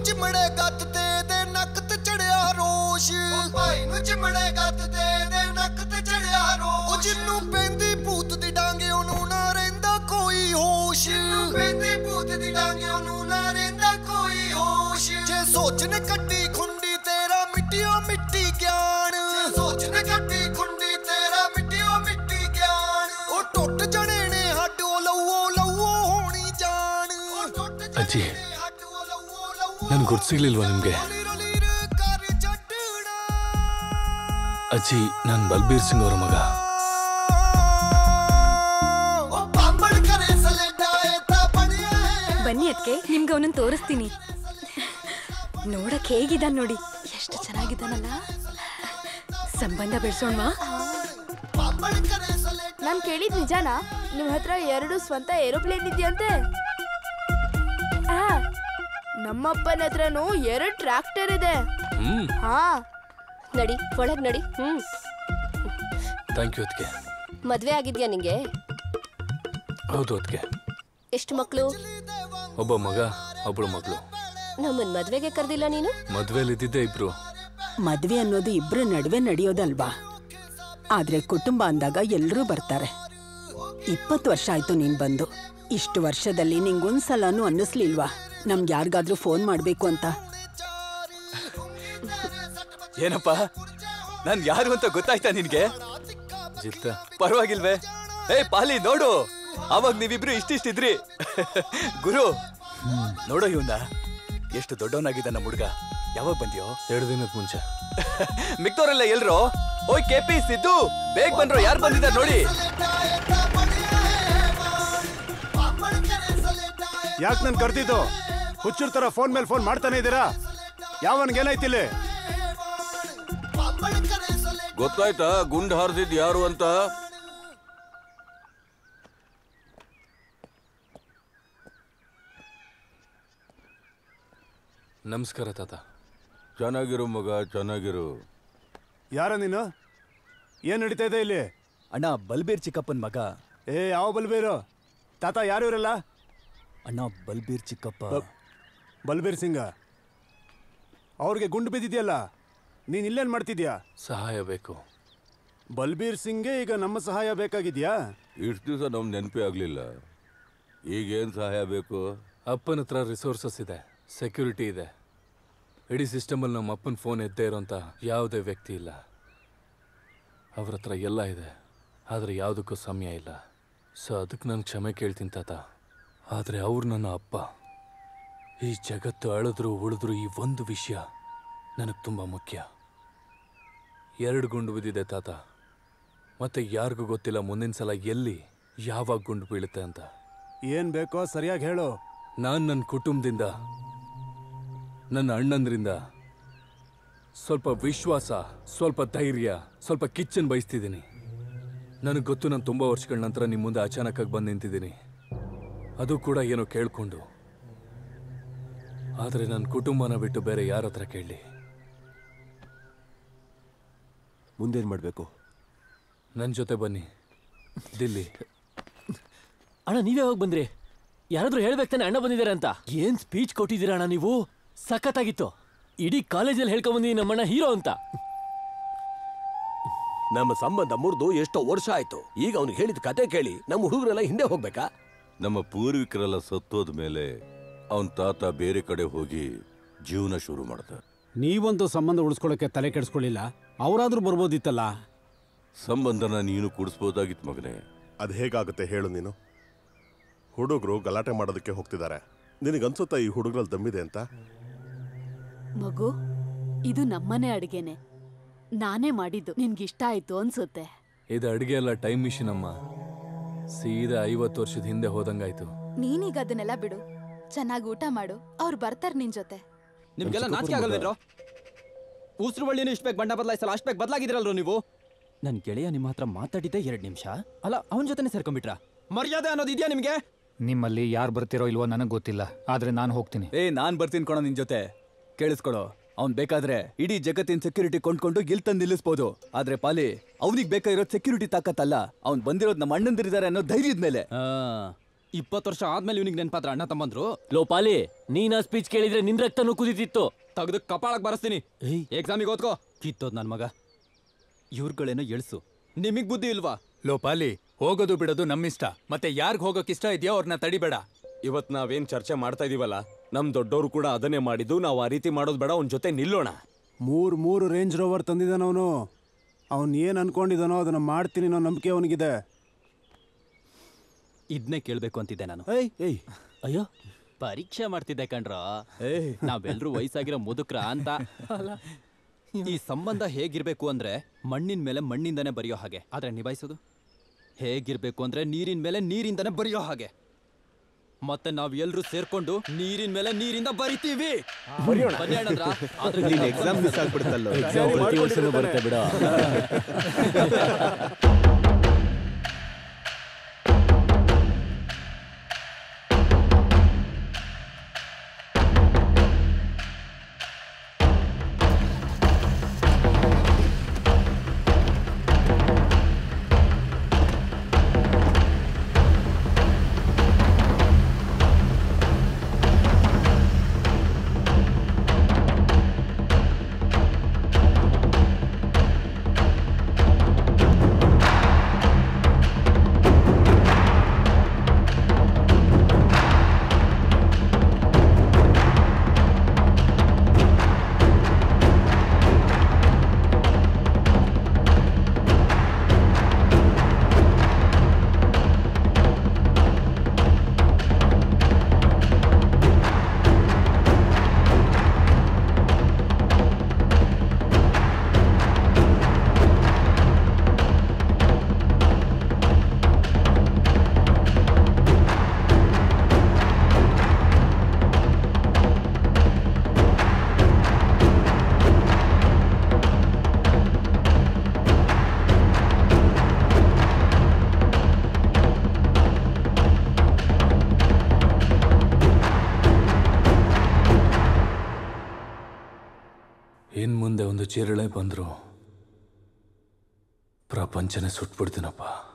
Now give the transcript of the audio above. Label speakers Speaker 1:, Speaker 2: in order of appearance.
Speaker 1: ਚਿਮੜੇ ਗੱਤ ਤੇ ਦੇ ਨੱਕ ਤੇ ਚੜਿਆ ਰੋਸ਼ ਉਹ ਭਾਈ ਨੂੰ ਚਿਮੜੇ ਗੱਤ ਤੇ ਦੇ ਨੱਕ ਤੇ ਚੜਿਆ ਰੋਸ਼ ਉਹ ਜਿੰਨੂੰ ਪੈਂਦੀ ਭੂਤ ਦੀ ਡਾਂਗੇ ਉਹਨੂੰ ਨਾ ਰਹਿੰਦਾ ਕੋਈ ਹੋਸ਼ ਜਿੰਨੂੰ ਪੈਂਦੀ ਭੂਤ ਦੀ ਡਾਂਗੇ ਉਹਨੂੰ ਨਾ ਰਹਿੰਦਾ ਕੋਈ ਹੋਸ਼ ਜੇ ਸੋਚ ਨੇ ਕੱਢੀ ਖੁੰਡੀ ਤੇਰਾ ਮਿੱਟਿਓ ਮਿੱਟੀ ਗਿਆਨ ਜੇ ਸੋਚ ਨੇ ਕੱਢੀ ਖੁੰਡੀ ਤੇਰਾ ਮਿੱਟਿਓ ਮਿੱਟੀ ਗਿਆਨ ਉਹ ਟੁੱਟ ਜਣੇ ਨੇ ਹੱਡ ਉਹ ਲਊਓ ਲਊਓ ਹੋਣੀ ਜਾਣ ਉਹ ਟੁੱਟ ਜਣੇ
Speaker 2: ಅಜ್ಜಿ
Speaker 1: ਨੇ ਹੱਡ ਉਹ ਲਊਓ ਲਊਓ
Speaker 2: ನನ್ಗೆ ಗುರ್ತಿರ್ಲಿಲ್ವಾ ನಿಮ್ಗೆ
Speaker 1: ਲੀਰ ਲੀਰ ਕਰ ਛੱਡਣਾ
Speaker 2: ಅಜ್ಜಿ ನಾನ್ ಬಲ್ಬೀರ್ ಸಿಂಗ್ ಅವರ ಮಗ
Speaker 1: ਉਹ ਬਾਂਬੜ ਕਰੇ ਸਲੇਡਾ ਇਹ ਤਾਂ ਬਣਿਆ ਹੈ
Speaker 3: ಬನ್ನಿ ಅದಕ್ಕೆ ನಿಮ್ಗೆ ಅವನನ್ನ ತೋರಿಸ್ತೀನಿ ನೋಡಕ್ ಹೇಗಿದ್ದಾನ ನೋಡಿ ಎಷ್ಟು ಚೆನ್ನಾಗಿದ್ದಾನಲ್ಲ ಸಂಬಂಧ ಬೆಳ್ಸೋಣ್ವಾ
Speaker 1: ಬಾಂಬੜ ಕರೆ ಸಲೇಡ
Speaker 4: ನಾನ್ ಕೇಳಿದ್ ನಿಜಾನಾ ನಿಮ್ ಹತ್ರ ಎರಡು ಸ್ವಂತ ಏರೋಪ್ಲೇನ್ ಇದೆಯಂತೆ ಆ, ನಮ್ಮಪ್ಪನ ಹತ್ರನೂ ಎರಡು ಟ್ರ್ಯಾಕ್ಟರ್ ಇದೆ
Speaker 2: ಹ್ಮ್
Speaker 4: ಹಾ
Speaker 5: ನಡಿ ಒಳಗ್ ನಡಿ ಹ್ಮ್
Speaker 2: ಥ್ಯಾಂಕ್ ಯು ಅದಕ್ಕೆ
Speaker 5: ಮದ್ವೆ ಆಗಿದ್ಯಾ ನಿಂಗೆ
Speaker 2: ಹೌದು ಅದಕ್ಕೆ
Speaker 5: ಎಷ್ಟು ಮಕ್ಳು
Speaker 2: ಒಬ್ಬ ಮಗ ಒಬ್ಳು ಮಗಳು
Speaker 5: ನಮ್ಮನ್ ಮದ್ವೆಗೆ ಕರ್ದಿಲ್ಲ ನೀನು
Speaker 2: ಮದ್ವೆಲಿ ಇದ್ದಿದ್ದೆ ಇಬ್ರು
Speaker 6: ಮದ್ವೆ ಅನ್ನೋದು ಇಬ್ರ ನಡುವೆ ನಡೆಯೋದಲ್ವಾ ಆದ್ರೆ ಕುಟುಂಬ ಅಂದಾಗ ಎಲ್ರೂ ಬರ್ತಾರೆ ಇಪ್ಪತ್ತು ವರ್ಷ ಆಯ್ತು ನೀನ್ ಬಂದು ಇಷ್ಟು ವರ್ಷದಲ್ಲಿ ನಿಂಗೊಂದ್ಸಲನೂ ಅನ್ನಿಸ್ಲಿಲ್ವಾ ನಮ್ಗೆ ಯಾರಿಗಾದ್ರೂ ಫೋನ್ ಮಾಡ್ಬೇಕು ಅಂತ
Speaker 7: ಏನಪ್ಪ ನಾನ್ ಯಾರು ಅಂತ ಗೊತ್ತಾಯ್ತಾ ನಿನ್ಗೆ
Speaker 2: ಜಿತ್ತ
Speaker 7: ಪರವಾಗಿಲ್ವೇ ಏ ಪಾಲಿ ನೋಡು ಅವಾಗ ನೀವಿಬ್ರು ಇಷ್ಟಿಷ್ಟಿದ್ರಿ ಗುರು ನೋಡೋ ಇವನ್ನ ಎಷ್ಟು ದೊಡ್ಡವನಾಗಿದ್ದ ನಮ್ಮ ಹುಡುಗ ಯಾವಾಗ ಬಂದ್ಯೋ
Speaker 2: ಎರಡು ದಿನದ ಮುಂಚೆ
Speaker 7: ಮಿಕ್ದವ್ರೆಲ್ಲ ಎಲ್ರು ಓಯ್ ಕೆಪಿ ಸಿದ್ದು ಬೇಗ ಬಂದ್ರು ಯಾರು ಬಂದಿದ್ದಾರೆ ನೋಡಿ
Speaker 8: ಯಾಕೆ ನನ್ ಕರ್ದಿದ್ದು ಹುಚ್ಚರ ತರ ಫೋನ್ ಮೇಲೆ ಫೋನ್ ಮಾಡ್ತಾನೆ ಇದ್ದೀರಾ ಯಾವನ್ಗೇನಾಯ್ತಿಲ್ಲಿ
Speaker 9: ಗೊತ್ತಾಯ್ತಾ ಗುಂಡ್ ಹಾರ್ದಿದ್ ಯಾರು ಅಂತ
Speaker 2: ನಮಸ್ಕಾರ ತಾತ
Speaker 9: ಚೆನ್ನಾಗಿರು ಮಗ ಚೆನ್ನಾಗಿರು
Speaker 8: ಯಾರ ನೀನು ಏನ್ ನಡೀತಾ ಇದೆ ಇಲ್ಲಿ
Speaker 7: ಅಣ್ಣ ಬಲ್ಬೀರ್ ಚಿಕ್ಕಪ್ಪನ್ ಮಗ
Speaker 8: ಏ ಯಾವ ಬಲ್ಬೇರು ತಾತ ಯಾರು ಇವರಲ್ಲ
Speaker 7: ಅಣ್ಣ ಬಲ್ಬೀರ್ ಚಿಕ್ಕಪ್ಪ
Speaker 8: ಬಲ್ಬೀರ್ ಸಿಂಗ ಅವ್ರಿಗೆ ಗುಂಡು ಬಿದ್ದಿದ್ಯಲ್ಲ ನೀನ್ ಇಲ್ಲೇನ್ ಮಾಡ್ತಿದ್ಯಾ
Speaker 2: ಸಹಾಯ ಬೇಕು
Speaker 8: ಬಲ್ಬೀರ್ ಸಿಂಗ್ಗೆ ಈಗ ನಮ್ಮ ಸಹಾಯ ಬೇಕಾಗಿದ್ಯಾ
Speaker 9: ಇಷ್ಟು ದಿವಸ ನಮ್ ನೆನಪೇ ಆಗ್ಲಿಲ್ಲ ಈಗೇನ್ ಸಹಾಯ ಬೇಕು
Speaker 2: ಅಪ್ಪನ ಹತ್ರ ರಿಸೋರ್ಸಸ್ ಇದೆ ಸೆಕ್ಯೂರಿಟಿ ಇದೆ ಇಡೀ ಸಿಸ್ಟಮಲ್ಲಿ ನಮ್ಮ ಅಪ್ಪನ ಫೋನ್ ಎದ್ದೇ ಇರೋಂಥ ಯಾವುದೇ ವ್ಯಕ್ತಿ ಇಲ್ಲ ಅವ್ರ ಹತ್ರ ಎಲ್ಲ ಇದೆ ಆದರೆ ಯಾವುದಕ್ಕೂ ಸಮಯ ಇಲ್ಲ ಸೊ ಅದಕ್ಕೆ ನಾನು ಕ್ಷಮೆ ಕೇಳ್ತೀನಿ ತಾತ ಆದರೆ ಅವ್ರು ನನ್ನ ಅಪ್ಪ ಈ ಜಗತ್ತು ಅಳಿದ್ರು ಉಳಿದ್ರು ಈ ಒಂದು ವಿಷಯ ನನಗೆ ತುಂಬ ಮುಖ್ಯ ಎರಡು ಗುಂಡು ಬಿದ್ದಿದೆ ತಾತ ಮತ್ತೆ ಯಾರಿಗೂ ಗೊತ್ತಿಲ್ಲ ಮುಂದಿನ ಸಲ ಎಲ್ಲಿ ಯಾವಾಗ ಗುಂಡು ಬೀಳುತ್ತೆ ಅಂತ
Speaker 8: ಏನ್ ಬೇಕೋ ಸರಿಯಾಗಿ ಹೇಳು
Speaker 2: ನಾನು ನನ್ನ ಕುಟುಂಬದಿಂದ ನನ್ನ ಅಣ್ಣಂದ್ರಿಂದ ಸ್ವಲ್ಪ ವಿಶ್ವಾಸ ಸ್ವಲ್ಪ ಧೈರ್ಯ ಸ್ವಲ್ಪ ಕಿಚ್ಚನ್ ಬಯಸ್ತಿದ್ದೀನಿ ನನಗೆ ಗೊತ್ತು ನಾನು ತುಂಬ ವರ್ಷಗಳ ನಂತರ ನಿಮ್ಮ ಮುಂದೆ ಅಚಾನಕ್ಕಾಗಿ ಬಂದು ನಿಂತಿದ್ದೀನಿ ಅದು ಕೂಡ ಏನೋ ಕೇಳ್ಕೊಂಡು ಆದರೆ ನನ್ನ ಕುಟುಂಬನ ಬಿಟ್ಟು ಬೇರೆ ಯಾರ ಹತ್ರ ಕೇಳಲಿ
Speaker 10: ಮುಂದೇನ್ ಮಾಡ್ಬೇಕು
Speaker 2: ನನ್ನ ಜೊತೆ ಬನ್ನಿ ದಿಲ್ಲಿ
Speaker 11: ಅಣ್ಣ ನೀವ್ ಯಾವಾಗ ಬಂದ್ರಿ ಯಾರಾದ್ರೂ ಹೇಳ್ಬೇಕು ತಾನೆ ಅಣ್ಣ ಬಂದಿದ್ದಾರೆ ಅಂತ ಏನ್ ಸ್ಪೀಚ್ ಕೊಟ್ಟಿದ್ದೀರಾ ಅಣ್ಣ ನೀವು ಸಖತ್ತಾಗಿತ್ತು ಇಡೀ ಕಾಲೇಜಲ್ಲಿ ಹೇಳ್ಕೊಂಡ್ ಬಂದಿದ್ದೀನಿ ನಮ್ಮಣ್ಣ ಹೀರೋ ಅಂತ
Speaker 10: ನಮ್ಮ ಸಂಬಂಧ ಮುರಿದು ಎಷ್ಟೋ ವರ್ಷ ಆಯ್ತು ಈಗ ಅವ್ನಿಗೆ ಹೇಳಿದ ಕತೆ ಕೇಳಿ ನಮ್ಮ ಹುಡುಗರೆಲ್ಲ ಹಿಂದೆ ಹೋಗ್ಬೇಕಾ
Speaker 9: ನಮ್ಮ ಪೂರ್ವಿಕರೆಲ್ಲ ಸತ್ತೋದ ಮೇಲೆ ಅವನ್ ತಾತ ಬೇರೆ ಕಡೆ ಹೋಗಿ ಜೀವನ ಶುರು ಮಾಡ್ದ
Speaker 8: ನೀವಂತೂ ಸಂಬಂಧ ಉಳಿಸ್ಕೊಳ್ಳೋಕೆ ತಲೆ ಕೆಡಿಸ್ಕೊಳ್ಳಿಲ್ಲ ಅವರಾದ್ರೂ ಬರ್ಬೋದಿತ್ತಲ್ಲ
Speaker 9: ಸಂಬಂಧನ ನೀನು ಕುಡಿಸ್ಬೋದಾಗಿತ್ತು ಮಗನೇ
Speaker 12: ಅದು ಹೇಗಾಗುತ್ತೆ ಹೇಳು ನೀನು ಹುಡುಗರು ಗಲಾಟೆ ಮಾಡೋದಕ್ಕೆ ಹೋಗ್ತಿದ್ದಾರೆ ನಿನಗನ್ಸುತ್ತಾ ಈ ಹುಡುಗರಲ್ಲಿ ದಮ್ಮಿದೆ ಅಂತ
Speaker 13: ಮಗು ಇದು ನಮ್ಮನೆ ಅಡ್ಗೆನೆ ನಾನೇ ಮಾಡಿದ್ದು ನಿನ್ಗಿಷ್ಟ ಆಯ್ತು ಅನ್ಸುತ್ತೆ
Speaker 2: ಇದು ಅಡುಗೆ ಅಲ್ಲ ಟೈಮ್ ಮಿಷಿನ್ ಅಮ್ಮ ಸೀದಾ ಐವತ್ತು ವರ್ಷದ ಹಿಂದೆ ಹೋದಂಗಾಯ್ತು
Speaker 13: ನೀನೀಗ ಅದನ್ನೆಲ್ಲ ಬಿಡು ಚೆನ್ನಾಗಿ ಊಟ ಮಾಡು ಅವ್ರು ಬರ್ತಾರ ನಿನ್ ಜೊತೆ
Speaker 14: ನಿಮ್ಗೆಲ್ಲ ನಾಚಿಕೆ ಆಗಲ್ವೇನ್ರೋ ಉಸಿರು ಬಳ್ಳಿನೂ ಇಷ್ಟು ಬೇಗ ಬಣ್ಣ ಬದಲಾಯಿಸಲ್ಲ ಅಷ್ಟು ಬೇಗ ಬದಲಾಗಿದ್ರಲ್ರೋ ನೀವು ನನ್ನ ಗೆಳೆಯ ನಿಮ್ಮ ಹತ್ರ ಮಾತಾಡಿದ್ದೆ ಎರಡು ನಿಮಿಷ ಅಲ್ಲ ಅವನ ಜೊತೆನೆ ಸೇರ್ಕೊಂಡ್ಬಿಟ್ರಾ ಮರ್ಯಾದೆ ಅನ್ನೋದು ಇದೆಯಾ ನಿಮಗೆ
Speaker 15: ನಿಮ್ಮಲ್ಲಿ ಯಾರು ಬರ್ತಿರೋ ಇಲ್ವೋ ನನಗೆ ಗೊತ್ತಿಲ್ಲ ಆದ್ರೆ ನಾನು ಹೋಗ್ತೀನಿ
Speaker 7: ಏ ನಾನ್ ಬರ್ತೀನಿ ಕೊಡೋ ನಿನ್ ಜೊತೆ ಕೇಳಿಸ್ಕೊಳೋ ಅವ್ನ್ ಬೇಕಾದ್ರೆ ಇಡೀ ಜಗತ್ತಿನ ಸೆಕ್ಯೂರಿಟಿ ಕೊಂಡ್ಕೊಂಡು ಗಿಲ್ ತಂದು ನಿಲ್ಲಿಸ್ಬೋದು ಆದ್ರೆ ಪಾಲಿ ಅವನಿಗೆ ಬೇಕಾಗಿರೋ ಸೆಕ್ಯೂರಿಟಿ ತಾಕತ್ತಲ್ಲ ಅವ್ನ್ ಬಂದಿರೋದು ನಮ್ಮ ಅಣ್ಣಂದಿರಿದ್ದಾರೆ ಅನ್ನೋ ಧೈರ್ಯದ ಮೇಲೆ
Speaker 14: ಇಪ್ಪತ್ತು ವರ್ಷ ಆದ್ಮೇಲೆ ಇವನಿಗೆ ನೆನ್ಪಾತ್ರ ಅಣ್ಣ ತಮ್ಮಂದ್ರು
Speaker 11: ಲೋಪಾಲಿ ನೀನ್ ಆ ಸ್ಪೀಚ್ ಕೇಳಿದ್ರೆ ನಿನ್ ರಕ್ತನೂ ಕುದಿತಿತ್ತು
Speaker 14: ತೆಗೆದು ಕಪಾಳಕ್ ಬರಸ್ತೀನಿ ಎಕ್ಸಾಮಿಗೆ ಓದ್ಕೋ ಕಿತ್ತೋದ್ ನನ್ ಮಗ ಇವ್ರುಗಳೇನೋ ಎಳ್ಸು ನಿಮಗ್ ಬುದ್ಧಿ ಇಲ್ವಾ
Speaker 15: ಲೋಪಾಲಿ ಹೋಗೋದು ಬಿಡೋದು ನಮ್ಮಿಷ್ಟ ಮತ್ತೆ ಯಾರ್ಗ್ ಹೋಗೋಕ್ ಇಷ್ಟ ಇದೆಯೋ ಅವ್ರನ್ನ ತಡಿಬೇಡ
Speaker 16: ಇವತ್ ನಾವೇನ್ ಚರ್ಚೆ ಮಾಡ್ತಾ ಇದೀವಲ್ಲ ನಮ್ ದೊಡ್ಡವರು ಕೂಡ ಅದನ್ನೇ ಮಾಡಿದ್ದು ನಾವು ಆ ರೀತಿ ಮಾಡೋದು ಬೇಡ ಅವ್ನ ಜೊತೆ ನಿಲ್ಲೋಣ
Speaker 8: ಮೂರು ಮೂರು ರೇಂಜ್ ರೋವರ್ ತಂದಿದ್ದಾನ ಅವನು ಅವನು ಏನು ಅನ್ಕೊಂಡಿದ್ದಾನೋ ಅದನ್ನ ಮಾಡ್ತೀನಿ ಅನ್ನೋ ನಂಬಿಕೆ ಅವನಿಗಿದೆ
Speaker 14: ಇದನ್ನೇ ಕೇಳ್ಬೇಕು ಅಂತಿದ್ದೆ ನಾನು
Speaker 8: ಏಯ್ ಏಯ್
Speaker 11: ಅಯ್ಯೋ
Speaker 14: ಪರೀಕ್ಷೆ ಮಾಡ್ತಿದ್ದೆ ಕಣ್ರೋ ನಾವೆಲ್ರೂ ವಯಸ್ಸಾಗಿರೋ ಮುದುಕ್ರ ಅಂತ ಈ ಸಂಬಂಧ ಹೇಗಿರ್ಬೇಕು ಅಂದ್ರೆ ಮಣ್ಣಿನ ಮೇಲೆ ಮಣ್ಣಿಂದನೇ ಬರೆಯೋ ಹಾಗೆ ಆದ್ರೆ ನಿಭಾಯಿಸೋದು ಹೇಗಿರ್ಬೇಕು ಅಂದ್ರೆ ನೀರಿನ ಮೇಲೆ ನೀರಿಂದನೇ ಬರೆಯೋ ಹಾಗೆ ಮತ್ತೆ ನಾವ್ ಎಲ್ರು ಸೇರ್ಕೊಂಡು ನೀರಿನ ಮೇಲೆ ನೀರಿಂದ ಬರಿತೀವಿ
Speaker 16: ಬರೆಯೋಣ.
Speaker 14: ಬನ್ನಿ ಅಣ್ಣಂದ್ರ. ಆದ್ರೆ
Speaker 16: ನೀನ್ exam miss ಆಗ್ಬಿಡ್ತಲ್ಲೋ.
Speaker 11: Exam ಪ್ರತಿ ವರ್ಷನೂ ಬರುತ್ತೆ ಬಿಡ
Speaker 2: ಇನ್ ಮುಂದೆ ಒಂದು ಚಿರಳೆ ಬಂದ್ರು ಪ್ರಪಂಚನೇ ಸುಟ್ಬಿಡ್ತೀನಪ್ಪ